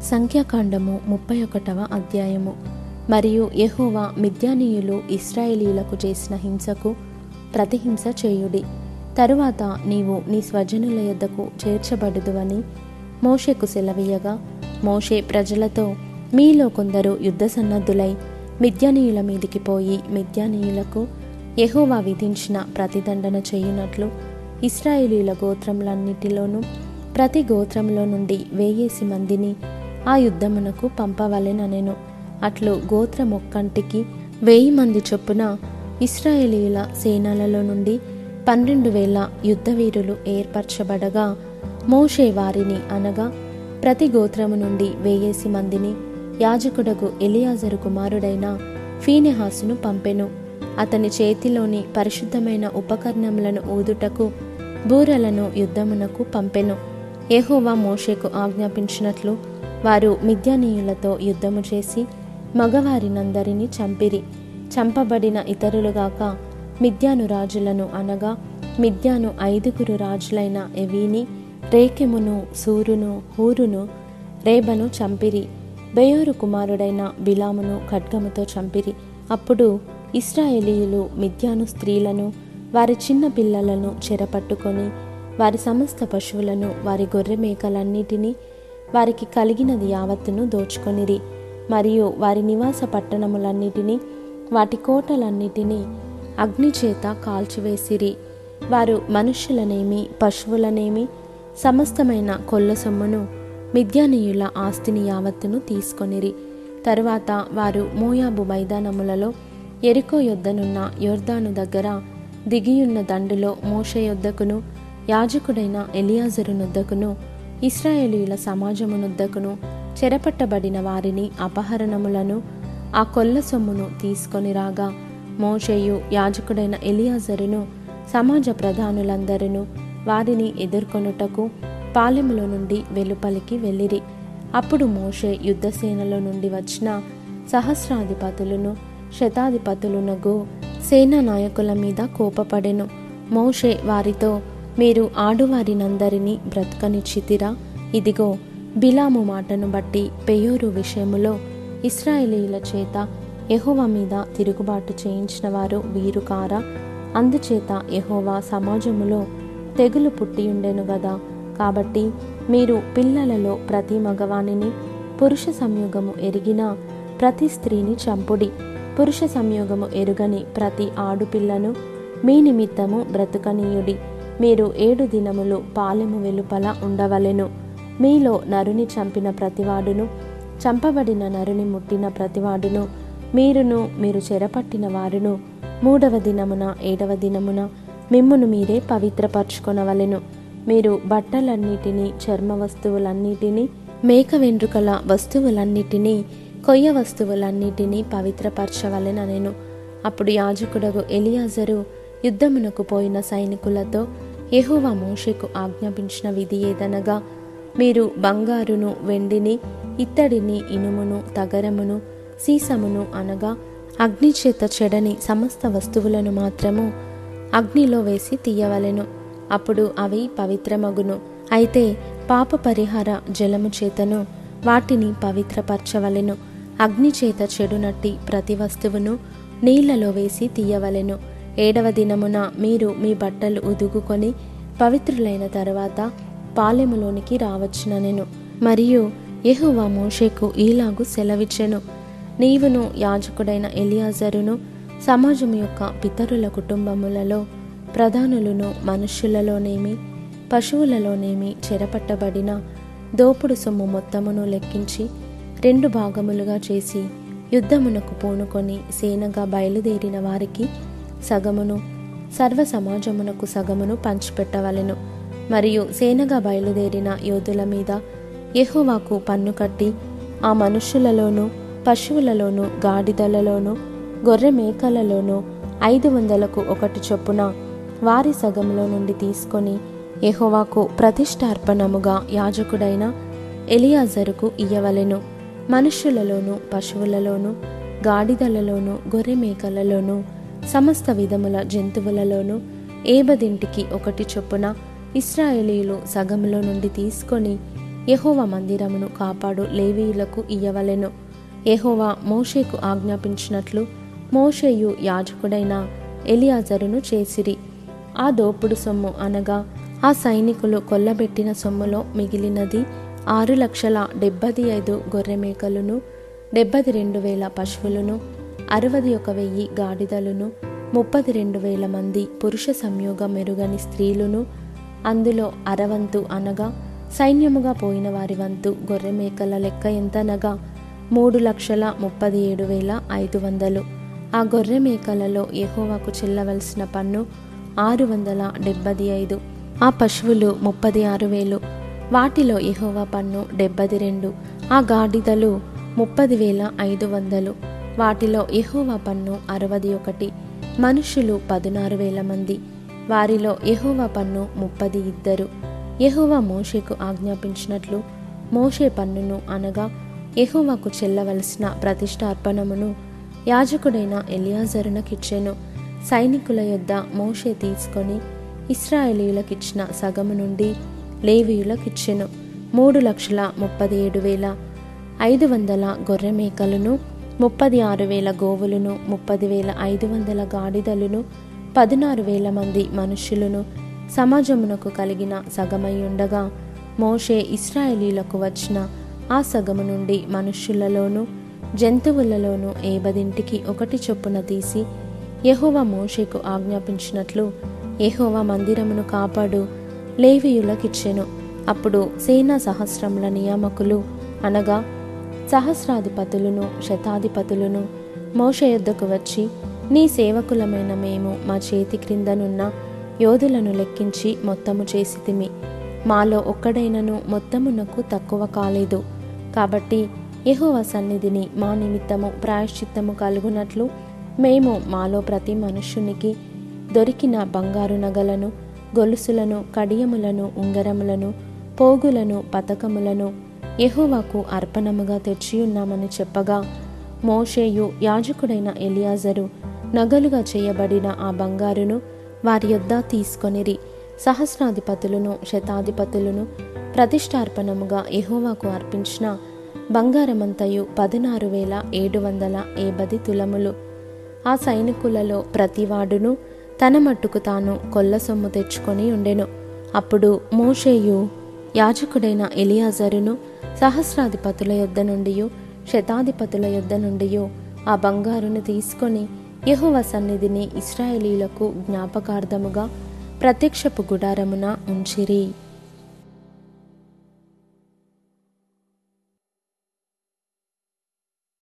సంఖ్యాకాండము ముప్పై ఒకటవ అధ్యాయము మరియు యెహోవా మిద్యానీయులు ఇస్రాయేలీలకు చేసిన హింసకు ప్రతిహింస చేయుడి తరువాత నీవు నీ స్వజనుల యొద్దకు చేర్చబడుదువని మోషేకు సెలవీయగా మోషే ప్రజలతో మీలో కొందరు యుద్ధ సన్నద్ధులై మిద్యానీయుల మీదికి పోయి మిద్యానీయులకు యెహోవా విధించిన ప్రతిదండన చేయునట్లు ఇస్రాయేలీల గోత్రములన్నిటిలోనూ ప్రతి గోత్రంలో నుండి వేయేసి మందిని ఆ యుద్ధమునకు పంపవలెననెను అట్లు గోత్రమొక్కంటికి వెయ్యి మంది చొప్పున ఇస్రాయేలీల సేనలలో నుండి పన్నెండు వేల యుద్ధవీరులు ఏర్పరచబడగా మోషే వారిని అనగా ప్రతి గోత్రము నుండి వేయేసి మందిని యాజకుడగు ఎలియాజరు కుమారుడైన ఫీనెహాసును పంపెను అతని చేతిలోని పరిశుద్ధమైన ఉపకరణములను ఊదుటకు బూరలను యుద్ధమునకు పంపెను యెహోవా మోషేకు ఆజ్ఞాపించినట్లు వారు మిద్యానీయులతో యుద్ధము చేసి మగవారినందరినీ చంపిరి చంపబడిన ఇతరులుగాక మిద్యాను రాజులను అనగా మిద్యాను ఐదుగురు రాజులైన ఎవీని రేకెమును సూరును హూరును రేబను చంపిరి బెయోరు కుమారుడైన బిలామును ఖడ్గముతో చంపిరి అప్పుడు ఇస్రాయేలీయులు మిద్యాను స్త్రీలను వారి చిన్న పిల్లలను చెరపట్టుకొని వారి సమస్త పశువులను వారి గొర్రె మేకలన్నిటినీ వారికి కలిగినది యావత్తును దోచుకొనిరి మరియు వారి నివాస పట్టణములన్నిటినీ వాటి కోటలన్నిటినీ అగ్నిచేత కాల్చివేసిరి వారు మనుష్యులనేమి పశువులనేమి సమస్తమైన కొల్ల సొమ్మును మిద్యానీయుల ఆస్తిని యావత్తును తీసుకొనిరి తరువాత వారు మోయాబు మైదానములలో ఎరికో యొద్దనున్న యొర్దాను దగ్గర దిగియున్న దండులో మోషే యొద్దకును యాజకుడైన ఎలియాజరునొద్దకును ఇస్రాయేలీయుల సమాజమునొద్దకును చెరపట్టబడిన వారిని అపహరణములను ఆ కొల్ల సొమ్మును తీసుకొని రాగా మోషేయు యాజకుడైన ఎలియాజరును సమాజ ప్రధానులందరూ వారిని ఎదుర్కొనుటకు పాలెములో నుండి వెలుపలికి వెళ్ళిరి అప్పుడు మోషే యుద్ధసేనలో నుండి వచ్చిన సహస్రాధిపతులను శతాధిపతులునగు సేనా నాయకుల మీద కోపపడెను మోషే వారితో మీరు ఆడువారినందరినీ బ్రతకనిచ్చితిరా ఇదిగో బిలాము మాటను బట్టి పెయోరు విషయములో ఇస్రాయేలీల చేత యెహోవా మీద తిరుగుబాటు చేయించిన వారు వీరు కారా అందుచేత యెహోవా సమాజములో తెగులు పుట్టియుండెను గదా కాబట్టి మీరు పిల్లలలో ప్రతి మగవానిని పురుష సంయోగము ఎరిగిన ప్రతి స్త్రీని చంపుడి పురుష సంయోగము ఎరుగని ప్రతి ఆడుపిల్లను మీ నిమిత్తము బ్రతుకనీయుడి మీరు ఏడు దినములు పాలెము వెలుపల ఉండవలెను మీలో నరుని చంపిన ప్రతివాడును చంపబడిన నరుని ముట్టిన ప్రతివాడును మీరును మీరు చెరపట్టిన వారును మూడవ దినమున ఏడవ దినమున మిమ్మును మీరే పవిత్రపరచుకొనవలెను మీరు బట్టలన్నిటినీ చర్మ వస్తువులన్నిటినీ మేక వెంట్రుకల వస్తువులన్నిటినీ కొయ్య వస్తువులన్నిటినీ పవిత్రపరచవలెననెను అప్పుడు యాజకుడగు ఎలియాజరు యుద్ధమునకు పోయిన సైనికులతో యెహోవా మోషేకు ఆజ్ఞాపించిన విధి ఏదనగా మీరు బంగారును వెండిని ఇత్తడిని ఇనుమును తగరమును సీసమును అనగా అగ్నిచేత చెడని సమస్త వస్తువులను మాత్రము అగ్నిలో వేసి తీయవలెను అప్పుడు అవి పవిత్రమగును అయితే పాప పరిహార జలము చేతను వాటిని పవిత్రపరచవలెను అగ్నిచేత చెడునట్టి ప్రతి వస్తువును నీళ్లలో వేసి తీయవలెను ఏడవ దినమున మీరు మీ బట్టలు ఉదుగుకొని పవిత్రులైన తర్వాత పాలెములోనికి రావచ్చుననెను మరియు యెహోవా మోషేకు ఈలాగు సెలవిచ్చెను నీవును యాజకుడైన ఎలియాజరును సమాజం యొక్క పితరుల కుటుంబములలో ప్రధానులను మనుష్యులలోనేమి పశువులలోనేమి చెరపట్టబడిన దోపుడు సొమ్ము మొత్తమును లెక్కించి రెండు భాగములుగా చేసి యుద్ధమునకు పూనుకొని సేనగా బయలుదేరిన వారికి సగమును సర్వ సమాజమునకు సగమును పంచిపెట్టవలెను మరియు సేనగా బయలుదేరిన యోధుల మీద యెహోవాకు పన్ను కట్టి ఆ మనుష్యులలోనూ పశువులలోనూ గాడిదలలోనూ గొర్రె మేకలలోనూ ఐదు వందలకు ఒకటి చొప్పున వారి సగంలో నుండి తీసుకొని యెహోవాకు ప్రతిష్టార్పణముగా యాజకుడైన ఎలియాజరుకు ఇయ్యవలెను మనుష్యులలోనూ పశువులలోనూ గాడిదలలోనూ గొర్రె మేకలలోనూ సమస్త విధముల జంతువులలోనూ ఏబదింటికి ఒకటి చొప్పున ఇస్రాయేలీలు సగములో నుండి తీసుకొని యెహోవా మందిరమును కాపాడు లేవీయులకు ఇయ్యవలెను యెహోవా మోషేకు ఆజ్ఞాపించినట్లు మోషేయు యాజకుడైన ఎలియాజరును చేసిరి ఆ దోపుడు సొమ్ము అనగా ఆ సైనికులు కొల్లబెట్టిన సొమ్ములో మిగిలినది ఆరు లక్షల డెబ్బది ఐదు గొర్రెమేకలను డెబ్బది రెండు వేల పశువులను అరవది ఒక వెయ్యి గాడిదలను ముప్పది రెండు వేల మంది పురుష సంయోగం మెరుగని స్త్రీలను అందులో అరవంతు అనగా సైన్యముగా పోయిన వారి వంతు గొర్రెమేకల లెక్క ఎంతనగా మూడు లక్షల ముప్పది ఏడు వేల ఐదు వందలు ఆ గొర్రె మేకలలో యెహోవాకు చెల్లవలసిన పన్ను ఆరు వందల డెబ్బది ఐదు ఆ పశువులు ముప్పది ఆరు వేలు వాటిలో యెహోవా పన్ను డెబ్బది రెండు ఆ గాడిదలు ముప్పది వేల ఐదు వందలు వాటిలో యెహోవా పన్ను అరవది ఒకటి మనుషులు పదునారు వేల మంది వారిలో యెహోవా పన్ను ముప్పది ఇద్దరు యెహోవా మోషేకు ఆజ్ఞాపించినట్లు మోషే పన్నును అనగా యెహోవాకు చెల్లవలసిన ప్రతిష్టార్పణమును యాజకుడైన ఎలియాజరునకిచ్చెను సైనికుల యొద్ద మోషే తీసుకొని ఇస్రాయేలీయులకిచ్చిన సగము నుండి లేవీయులకిచ్చెను మూడు లక్షల ముప్పది ఏడు వేల ఐదు వందల గొర్రె మేకలను ముప్పది ఆరు వేల గోవులను ముప్పది వేల ఐదు వందల గాడిదలను పదినారు వేల మంది మనుష్యులను సమాజమునకు కలిగిన సగమై ఉండగా మోషే ఇస్రాయేలీలకు వచ్చిన ఆ సగము నుండి మనుష్యులలోనూ జంతువులలోనూ ఏబదింటికి ఒకటి చొప్పున తీసి యెహోవా మోషేకు ఆజ్ఞాపించినట్లు యెహోవా మందిరమును కాపాడు లేవీయులకిచ్చెను అప్పుడు సేనా సహస్రముల నియామకులు అనగా సహస్రాధిపతులను శతాధిపతులను మోష యొద్దకు వచ్చి నీ సేవకులమైన మేము మా చేతి క్రిందనున్న యోధులను లెక్కించి మొత్తము చేసితిమి మాలో ఒక్కడైనను మొత్తమునకు తక్కువ కాలేదు కాబట్టి యెహోవా సన్నిధిని మా నిమిత్తము ప్రాయశ్చిత్తము కలుగునట్లు మేము మాలో ప్రతి మనుష్యునికి దొరికిన బంగారు నగలను గొలుసులను కడియములను ఉంగరములను పోగులను పతకములను యెహోవాకు అర్పణముగా తెచ్చియున్నామని చెప్పగా మోషేయు యాజకుడైన ఎలియాజరు నగలుగా చేయబడిన ఆ బంగారును వారి యొద్ద తీసుకొనిరి సహస్రాధిపతులను శతాధిపతులను ప్రతిష్టార్పణముగా యెహోవాకు అర్పించిన బంగారమంతయు పదినారు వేల ఏడు వందల ఏబది తులములు ఆ సైనికులలో ప్రతివాడును తన మట్టుకు తాను కొల్ల సొమ్ము తెచ్చుకొని ఉండెను అప్పుడు మోషేయు యాజకుడైన ఎలియాజరును సహస్రాధిపతుల యొద్ద నుండి శతాధిపతుల యొద్ద నుండి ఆ బంగారును తీసుకొని యెహోవా సన్నిధిని ఇస్రాయేలీలకు జ్ఞాపకార్థముగా ప్రత్యక్షపు గుడారమున ఉంచిరి